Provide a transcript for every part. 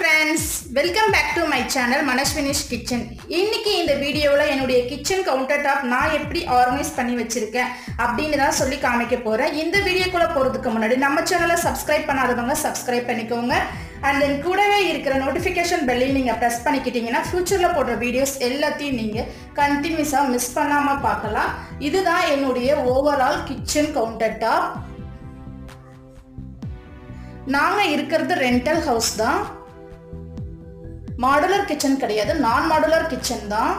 friends welcome back to my channel மனஸ்வினிஷ் kitchen இன்னைக்கு இந்த வீடியோவில் என்னுடைய கிச்சன் கவுண்டர் டாப் நான் எப்படி ஆர்கனைஸ் பண்ணி வச்சிருக்கேன் அப்படின்னு தான் சொல்லி காமிக்க போகிறேன் இந்த வீடியோக்குள்ளே போகிறதுக்கு முன்னாடி நம்ம சேனலை சப்ஸ்கிரைப் பண்ணாதவங்க சப்ஸ்கிரைப் பண்ணிக்கோங்க அண்ட் தென் கூடவே இருக்கிற நோட்டிஃபிகேஷன் பெல்லையும் நீங்கள் ப்ரெஸ் பண்ணிக்கிட்டீங்கன்னா ஃப்யூச்சரில் போடுற வீடியோஸ் எல்லாத்தையும் நீங்கள் கண்டினியூஸாக மிஸ் பண்ணாமல் பார்க்கலாம் இதுதான் என்னுடைய ஓவரால் கிச்சன் கவுண்டர் டாப் நாங்கள் இருக்கிறது ரெண்டல் ஹவுஸ் தான் மாடுலர் கிச்சன் கிடையாது நான் மாடுலர் கிச்சன் தான்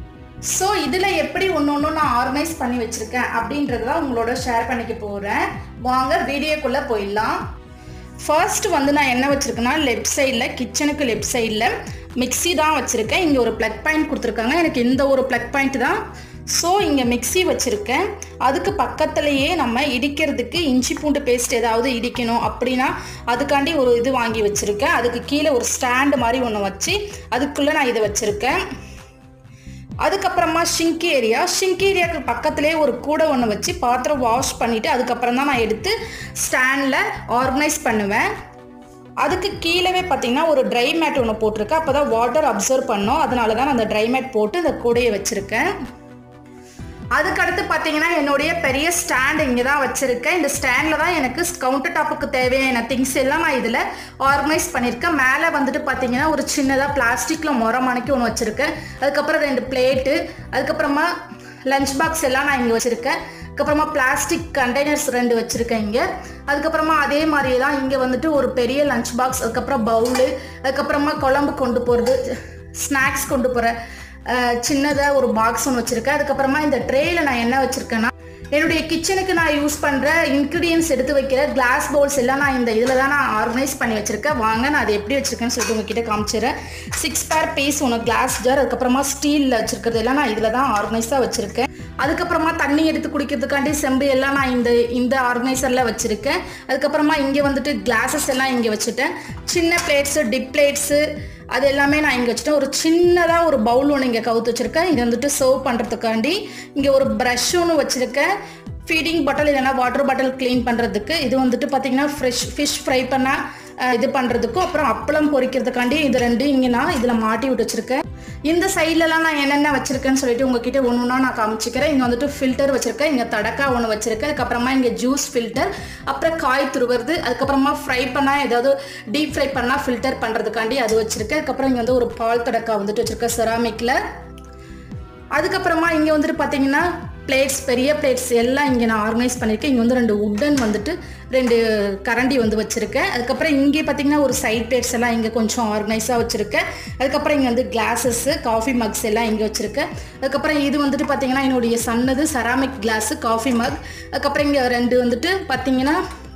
ஸோ இதில் எப்படி ஒன்று ஒன்று நான் ஆர்கனைஸ் பண்ணி வச்சுருக்கேன் அப்படின்றத தான் உங்களோட ஷேர் பண்ணிக்க போகிறேன் வாங்க வீடியோக்குள்ளே போயிடலாம் ஃபர்ஸ்ட் வந்து நான் என்ன வச்சுருக்கேன்னா லெஃப்ட் சைடில் கிச்சனுக்கு லெஃப்ட் சைடில் மிக்ஸி தான் வச்சுருக்கேன் இங்கே ஒரு ப்ளக் பாயிண்ட் கொடுத்துருக்காங்க எனக்கு இந்த ஒரு ப்ளக் பாயிண்ட் தான் ஸோ இங்கே மிக்ஸி வச்சுருக்கேன் அதுக்கு பக்கத்துலேயே நம்ம இடிக்கிறதுக்கு இஞ்சி பூண்டு பேஸ்ட் ஏதாவது இடிக்கணும் அப்படின்னா அதுக்காண்டி ஒரு இது வாங்கி வச்சுருக்கேன் அதுக்கு கீழே ஒரு ஸ்டாண்டு மாதிரி ஒன்று வச்சு அதுக்குள்ளே நான் இதை வச்சுருக்கேன் அதுக்கப்புறமா ஷிங்க் ஏரியா ஷிங்க் ஏரியாவுக்கு பக்கத்துலேயே ஒரு கூடை ஒன்று வச்சு பாத்திரம் வாஷ் பண்ணிவிட்டு அதுக்கப்புறம் தான் நான் எடுத்து ஸ்டாண்டில் ஆர்கனைஸ் பண்ணுவேன் அதுக்கு கீழவே பார்த்தீங்கன்னா ஒரு ட்ரை மேட் ஒன்று போட்டிருக்கேன் அப்போ தான் வாட்டர் அப்சர்வ் பண்ணோம் அதனால தான் நான் அந்த ட்ரை மேட் போட்டு இந்த கூடையை வச்சுருக்கேன் அதுக்கடுத்து பார்த்தீங்கன்னா என்னுடைய பெரிய ஸ்டாண்ட் இங்கே தான் வச்சுருக்கேன் இந்த ஸ்டாண்டில் தான் எனக்கு கவுண்டர் டாப்புக்கு தேவையான திங்ஸ் எல்லாம் நான் இதில் ஆர்கனைஸ் பண்ணியிருக்கேன் மேலே வந்துட்டு பார்த்தீங்கன்னா ஒரு சின்னதாக பிளாஸ்டிக்கில் முறமணிக்கு ஒன்று வச்சுருக்கேன் அதுக்கப்புறம் ரெண்டு பிளேட்டு அதுக்கப்புறமா லஞ்ச் பாக்ஸ் எல்லாம் நான் இங்கே வச்சுருக்கேன் அதுக்கப்புறமா பிளாஸ்டிக் கண்டெய்னர்ஸ் ரெண்டு வச்சுருக்கேன் இங்கே அதுக்கப்புறமா அதே மாதிரியே தான் இங்கே வந்துட்டு ஒரு பெரிய லஞ்ச் பாக்ஸ் அதுக்கப்புறம் பவுலு அதுக்கப்புறமா குழம்பு கொண்டு போகிறது ஸ்நாக்ஸ் கொண்டு போகிற சின்னதாக ஒரு பாக்ஸ் ஒன்று வச்சுருக்கேன் அதுக்கப்புறமா இந்த ட்ரேயில் நான் என்ன வச்சுருக்கேன்னா என்னுடைய கிச்சனுக்கு நான் யூஸ் பண்ணுற இன்க்ரீடியன்ஸ் எடுத்து வைக்கிற கிளாஸ் பவுல்ஸ் எல்லாம் நான் இந்த இதில் தான் நான் ஆர்கனைஸ் பண்ணி வச்சுருக்கேன் வாங்க நான் அதை எப்படி வச்சுருக்கேன்னு சொல்லிட்டு உங்ககிட்ட காமிச்சிடுறேன் சிக்ஸ் பேர் பீஸ் ஒன்று கிளாஸ் ஜார் அதுக்கப்புறமா ஸ்டீலில் வச்சுருக்கிறது எல்லாம் நான் இதில் தான் ஆர்கனைஸாக வச்சுருக்கேன் அதுக்கப்புறமா தண்ணி எடுத்து குடிக்கிறதுக்காண்டி செம்பு எல்லாம் நான் இந்த இந்த ஆர்கனைசரில் வச்சுருக்கேன் அதுக்கப்புறமா இங்கே வந்துட்டு கிளாஸஸ் எல்லாம் இங்கே வச்சுட்டேன் சின்ன பிளேட்ஸு டிப் பிளேட்ஸு அது எல்லாமே நான் இங்கே வச்சுட்டேன் ஒரு சின்னதாக ஒரு பவுல் ஒன்று இங்கே கவுத்து வச்சுருக்கேன் இது வந்துட்டு சர்வ் பண்ணுறதுக்காண்டி இங்கே ஒரு ப்ரஷ் ஒன்று வச்சுருக்கேன் ஃபீடிங் பாட்டில் இல்லைன்னா வாட்டர் பாட்டில் க்ளீன் பண்ணுறதுக்கு இது வந்துட்டு பார்த்திங்கன்னா ஃப்ரெஷ் ஃபிஷ் ஃப்ரை பண்ண இது பண்ணுறதுக்கும் அப்புறம் அப்பளம் பொரிக்கிறதுக்காண்டி இது ரெண்டு இங்கே நான் இதில் மாட்டி விட்டு வச்சுருக்கேன் இந்த சைட்லலாம் நான் என்னென்ன வச்சுருக்கேன்னு சொல்லிட்டு உங்ககிட்ட ஒன்று ஒன்றா நான் காமிச்சிக்கிறேன் இங்கே வந்துட்டு ஃபில்டர் வச்சுருக்கேன் இங்கே தடக்கா ஒன்று வச்சுருக்கேன் அதுக்கப்புறமா இங்கே ஜூஸ் ஃபில்டர் அப்புறம் காய் துருவுறது அதுக்கப்புறமா ஃப்ரை பண்ணால் ஏதாவது டீப் ஃப்ரை பண்ணால் ஃபில்டர் பண்ணுறதுக்காண்டி அது வச்சுருக்கேன் அதுக்கப்புறம் இங்கே வந்து ஒரு பால் தடக்கா வந்துட்டு வச்சுருக்கேன் செராமிக்கில் அதுக்கப்புறமா இங்கே வந்துட்டு பார்த்தீங்கன்னா பிளேட்ஸ் பெரிய பிளேட்ஸ் எல்லாம் இங்கே நான் ஆர்கனைஸ் பண்ணியிருக்கேன் இங்கே வந்து ரெண்டு உட்டன் வந்துட்டு ரெண்டு கரண்டி வந்து வச்சுருக்கேன் அதுக்கப்புறம் இங்கே பார்த்தீங்கன்னா ஒரு சைட் பிளேட்ஸ் எல்லாம் இங்கே கொஞ்சம் ஆர்கனைஸாக வச்சுருக்கேன் அதுக்கப்புறம் இங்கே வந்து கிளாஸஸ்ஸு காஃபி மக்ஸ் எல்லாம் இங்கே வச்சுருக்கேன் அதுக்கப்புறம் இது வந்துட்டு பார்த்தீங்கன்னா என்னுடைய சன்னது செராமிக் கிளாஸு காஃபி மக் அதுக்கப்புறம் இங்கே ரெண்டு வந்துட்டு பார்த்தீங்கன்னா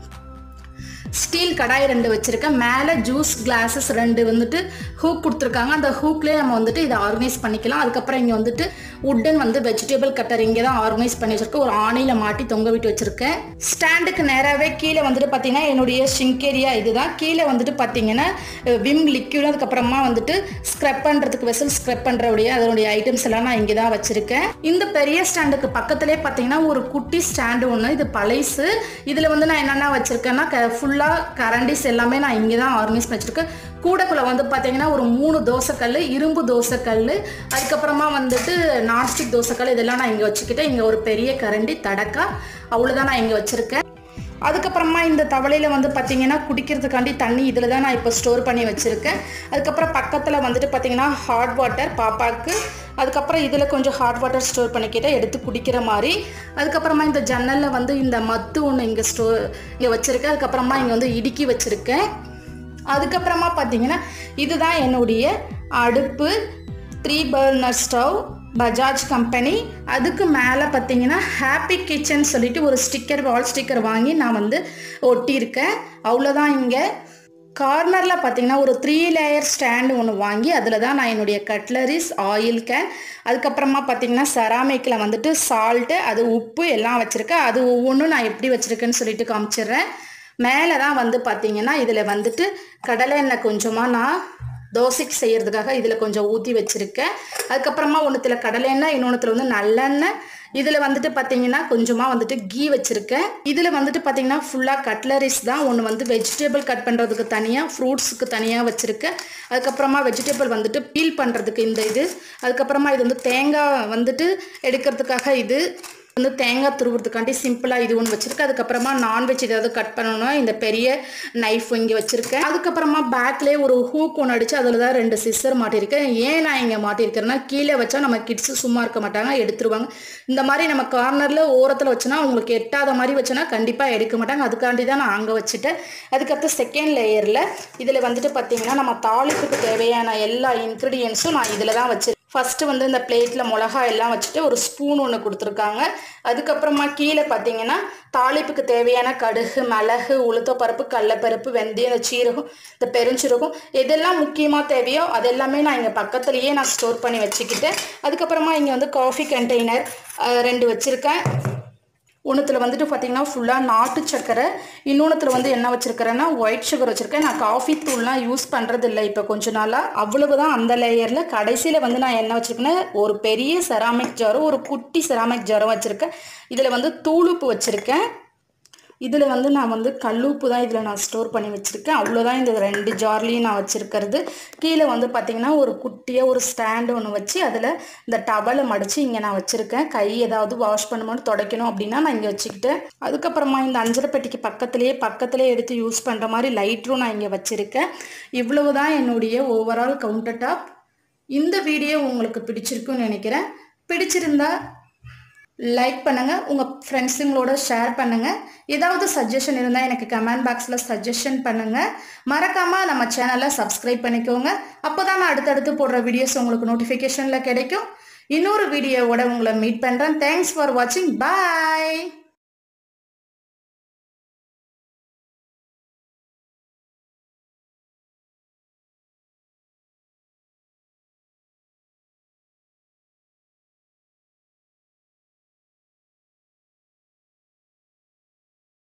ஸ்டீல் கடாய் ரெண்டு வச்சுருக்கேன் மேலே ஜூஸ் கிளாஸஸ் ரெண்டு வந்துட்டு ஹூக் கொடுத்துருக்காங்க அந்த ஹூக்லேயே நம்ம வந்துட்டு இதை ஆர்கனைஸ் பண்ணிக்கலாம் அதுக்கப்புறம் இங்கே வந்துட்டு உட்டன் வந்து வெஜிடபிள் கட்டர் இங்கே தான் ஆர்கனைஸ் பண்ணி வச்சுருக்கேன் ஒரு ஆணையில் மாட்டி தொங்க விட்டு வச்சுருக்கேன் ஸ்டாண்டுக்கு நேராகவே கீழே வந்துட்டு பார்த்தீங்கன்னா என்னுடைய ஷிங்கேரியா இதுதான் கீழே வந்துட்டு பார்த்தீங்கன்னா விம் லிக்யூட் அதுக்கப்புறமா வந்துட்டு ஸ்க்ரப் பண்ணுறதுக்கு வெசல் ஸ்க்ரப் பண்ணுறவுடைய அதனுடைய ஐட்டம்ஸ் எல்லாம் நான் இங்கே தான் வச்சுருக்கேன் இந்த பெரிய ஸ்டாண்டுக்கு பக்கத்துலேயே பார்த்தீங்கன்னா ஒரு குட்டி ஸ்டாண்டு ஒன்று இது பழைசு இதில் வந்து நான் என்னென்ன வச்சுருக்கேன்னா ஃபுல்லாக கரண்டிஸ் எல்லாமே நான் இங்கே தான் ஆர்கனைஸ் பண்ணி வச்சுருக்கேன் கூடக்குள்ளே வந்து பார்த்தீங்கன்னா ஒரு மூணு தோசைக்கல் இரும்பு தோசைக்கல் அதுக்கப்புறமா வந்துட்டு நான்ஸ்டிக் தோசைக்கல் இதெல்லாம் நான் இங்கே வச்சுக்கிட்டேன் இங்கே ஒரு பெரிய கரண்டி தடக்கா அவ்வளோதான் நான் இங்கே வச்சுருக்கேன் அதுக்கப்புறமா இந்த தவளையில் வந்து பார்த்தீங்கன்னா குடிக்கிறதுக்காண்டி தண்ணி இதில் தான் நான் இப்போ ஸ்டோர் பண்ணி வச்சுருக்கேன் அதுக்கப்புறம் பக்கத்தில் வந்துட்டு பார்த்தீங்கன்னா ஹாட் வாட்டர் பாப்பாவுக்கு அதுக்கப்புறம் இதில் கொஞ்சம் ஹாட் வாட்டர் ஸ்டோர் பண்ணிக்கிட்டே எடுத்து குடிக்கிற மாதிரி அதுக்கப்புறமா இந்த ஜன்னலில் வந்து இந்த மத்து ஒன்று இங்கே ஸ்டோ இங்கே வச்சுருக்கேன் அதுக்கப்புறமா இங்கே வந்து இடுக்கி வச்சுருக்கேன் அதுக்கப்புறமா பார்த்தீங்கன்னா இதுதான் என்னுடைய அடுப்பு three burner stove Bajaj company அதுக்கு மேலே பார்த்தீங்கன்னா ஹாப்பி கிச்சன் சொல்லிட்டு ஒரு ஸ்டிக்கர் வால் ஸ்டிக்கர் வாங்கி நான் வந்து ஒட்டியிருக்கேன் அவ்வளோதான் இங்கே கார்னரில் பார்த்தீங்கன்னா ஒரு த்ரீ லேயர் ஸ்டாண்டு ஒன்று வாங்கி அதில் தான் நான் என்னுடைய கட்லரிஸ் ஆயில் கேன் அதுக்கப்புறமா பார்த்தீங்கன்னா செராமிக்கில் வந்துட்டு சால்ட்டு அது உப்பு எல்லாம் வச்சுருக்கேன் அது ஒவ்வொன்றும் நான் எப்படி வச்சுருக்கேன்னு சொல்லிட்டு காமிச்சிடுறேன் மேலே தான் வந்து பார்த்தீங்கன்னா இதில் வந்துட்டு கடலை எண்ணெய் கொஞ்சமாக நான் தோசைக்கு செய்யறதுக்காக இதில் கொஞ்சம் ஊற்றி வச்சுருக்கேன் அதுக்கப்புறமா ஒன்றுத்தில் கடலை எண்ணெய் இன்னொன்றுத்தில் வந்து நல்லெண்ணெய் இதில் வந்துட்டு பார்த்தீங்கன்னா கொஞ்சமாக வந்துட்டு கீ வச்சுருக்கேன் இதில் வந்துட்டு பார்த்தீங்கன்னா ஃபுல்லாக கட்லரிஸ் தான் ஒன்று வந்து வெஜிடபிள் கட் பண்ணுறதுக்கு தனியாக ஃப்ரூட்ஸுக்கு தனியாக வச்சுருக்கேன் அதுக்கப்புறமா வெஜிடபிள் வந்துட்டு பீல் பண்ணுறதுக்கு இந்த இது அதுக்கப்புறமா இது வந்து தேங்காய் வந்துட்டு எடுக்கிறதுக்காக இது வந்து தேங்காய் துருவுறதுக்காண்டி சிம்பிளாக இது ஒன்று வச்சுருக்கேன் அதுக்கப்புறமா நான்வெஜ் ஏதாவது கட் பண்ணணும்னா இந்த பெரிய நைஃப் இங்கே வச்சுருக்கேன் அதுக்கப்புறமா பேக்லேயே ஒரு ஹூக் ஒன்று அடித்து அதில் தான் ரெண்டு சிஸ்டர் மாட்டியிருக்கேன் ஏன் நான் இங்கே மாட்டியிருக்கேன்னா கீழே வச்சா நம்ம கிட்ஸு சும்மா இருக்க மாட்டாங்க எடுத்துருவாங்க இந்த மாதிரி நம்ம கார்னரில் ஓரத்தில் வச்சோன்னா உங்களுக்கு எட்டாத மாதிரி வச்சோன்னா கண்டிப்பாக எடுக்க மாட்டாங்க அதுக்காண்டி தான் நான் அங்கே வச்சுட்டேன் அதுக்கப்புறம் செகண்ட் லேயரில் இதில் வந்துட்டு பார்த்தீங்கன்னா நம்ம தாளிப்புக்கு தேவையான எல்லா இன்க்ரீடியன்ஸும் நான் இதில் தான் வச்சு ஃபஸ்ட்டு வந்து இந்த பிளேட்டில் மிளகா எல்லாம் வச்சுட்டு ஒரு ஸ்பூன் ஒன்று கொடுத்துருக்காங்க அதுக்கப்புறமா கீழே பார்த்தீங்கன்னா தாளிப்புக்கு தேவையான கடுகு மிளகு உளுத்தப்பருப்பு கடலப்பருப்பு வெந்தயம் இந்த சீரகம் இந்த பெருஞ்சீரகம் எதெல்லாம் முக்கியமாக தேவையோ அதெல்லாமே நான் இங்கே பக்கத்துலேயே நான் ஸ்டோர் பண்ணி வச்சுக்கிட்டேன் அதுக்கப்புறமா இங்கே வந்து காஃபி கண்டெய்னர் ரெண்டு வச்சுருக்கேன் ஒன்றுத்தில் வந்துட்டு பார்த்தீங்கன்னா ஃபுல்லாக நாட்டு சக்கரை இன்னொன்றுத்தில் வந்து என்ன வச்சுருக்கிறேன்னா ஒயிட் சுகர் வச்சுருக்கேன் நான் காஃபி தூள்லாம் யூஸ் பண்ணுறது இல்லை இப்போ கொஞ்ச நாளாக அவ்வளவு தான் அந்த லேயரில் கடைசியில் வந்து நான் என்ன வச்சுருக்கேன்னா ஒரு பெரிய செராமிக் ஜாரும் ஒரு குட்டி செராமிக் ஜாரும் வச்சுருக்கேன் இதில் வந்து தூளுப்பு வச்சுருக்கேன் இதில் வந்து நான் வந்து கல்லுப்பு தான் இதில் நான் ஸ்டோர் பண்ணி வச்சுருக்கேன் அவ்வளோதான் இந்த ரெண்டு ஜார்லேயும் நான் வச்சுருக்கிறது கீழே வந்து பார்த்திங்கன்னா ஒரு குட்டியாக ஒரு ஸ்டாண்டு ஒன்று வச்சு அதில் இந்த டவலை மடித்து இங்கே நான் வச்சுருக்கேன் கை ஏதாவது வாஷ் பண்ணும்போது துடைக்கணும் அப்படின்னா நான் இங்கே வச்சுக்கிட்டேன் அதுக்கப்புறமா இந்த அஞ்சரை பெட்டிக்கு பக்கத்துலேயே பக்கத்துலேயே எடுத்து யூஸ் பண்ணுற மாதிரி லைட்ரும் நான் இங்கே வச்சுருக்கேன் இவ்வளவு தான் என்னுடைய ஓவரால் கவுண்டர் டாப் இந்த வீடியோ உங்களுக்கு பிடிச்சிருக்குன்னு நினைக்கிறேன் பிடிச்சிருந்தா லைக் பண்ணுங்கள் உங்கள் ஃப்ரெண்ட்ஸுங்களோட ஷேர் பண்ணுங்கள் ஏதாவது சஜஷன் இருந்தால் எனக்கு கமெண்ட் பாக்ஸில் சஜஷன் பண்ணுங்கள் மறக்காமல் நம்ம சேனலை சப்ஸ்கிரைப் பண்ணிக்கோங்க அப்போ தான் நான் அடுத்தடுத்து போடுற வீடியோஸ் உங்களுக்கு நோட்டிஃபிகேஷனில் கிடைக்கும் இன்னொரு வீடியோவோட உங்களை மீட் பண்ணுறேன் தேங்க்ஸ் ஃபார் வாட்சிங் பாய்